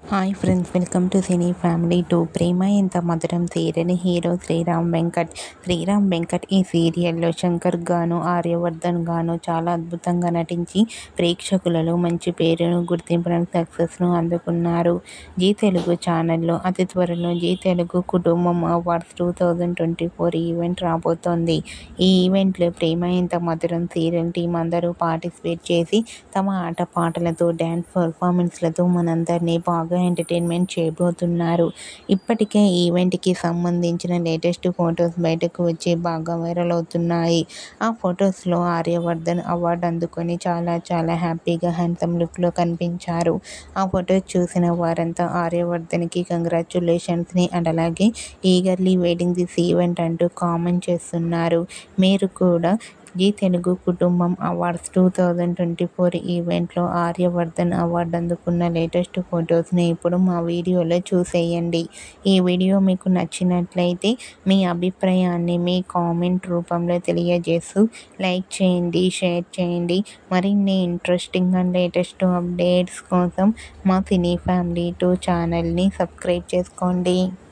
hi friends welcome to cine family two Prema Entha Madhuram serial hero Sriram Venkat Sriram Venkat ఈ సీరియల్లో శంకర్ గాను ఆర్యవర్ధన్ గాను చాలా అద్భుతంగా నటించి ప్రేక్షకులలో మంచి పేరును గుర్తింపును సక్సెస్ను అందుకున్నారు జీ తెలుగు ఛానల్లో అతి త్వరలో Zee Telugu Kutumbam awards two thousand twenty four event రాబోతోంది ఈ ఈవెంట్లో ప్రేమ ఎంత మధురం సీరియల్ టీం అందరూ పార్టిసిపేట్ చేసి తమ ఆట పాటలతో డ్యాన్స్ పర్ఫార్మెన్స్లతో మనందరినీ బాగా ఎంటర్టైన్మెంట్ చేయబోతున్నారు ఇప్పటికే ఈవెంట్కి సంబంధించిన లేటెస్ట్ ఫొటోస్ బయటకు వచ్చి బాగా వైరల్ అవుతున్నాయి ఆ ఫొటోస్లో ఆర్యవర్ధన్ అవార్డు అందుకొని చాలా చాలా హ్యాపీగా హ్యాండ్సమ్ లుక్లో కనిపించారు ఆ ఫొటోస్ చూసిన వారంతా ఆర్యవర్ధన్కి కంగ్రాచులేషన్స్ని అండ్ అలాగే ఈగర్లీ వెయిటింగ్ దిస్ ఈవెంట్ అంటూ కామెంట్ చేస్తున్నారు మీరు కూడా Zee Telugu Kutumbam awards two thousand twenty four ఈవెంట్లో ఆర్యవర్ధన్ అవార్డు అందుకున్న లేటెస్ట్ ఫొటోస్ని ఇప్పుడు మా వీడియోలో చూసేయండి ఈ వీడియో మీకు నచ్చినట్లయితే మీ అభిప్రాయాన్ని మీ కామెంట్ రూపంలో తెలియజేస్తూ లైక్ చేయండి షేర్ చేయండి మరిన్ని ఇంట్రెస్టింగ్ అండ్ లేటెస్ట్ అప్డేట్స్ కోసం మా సినీ ఫ్యామిలీ టూ ఛానల్ని సబ్స్క్రైబ్ చేసుకోండి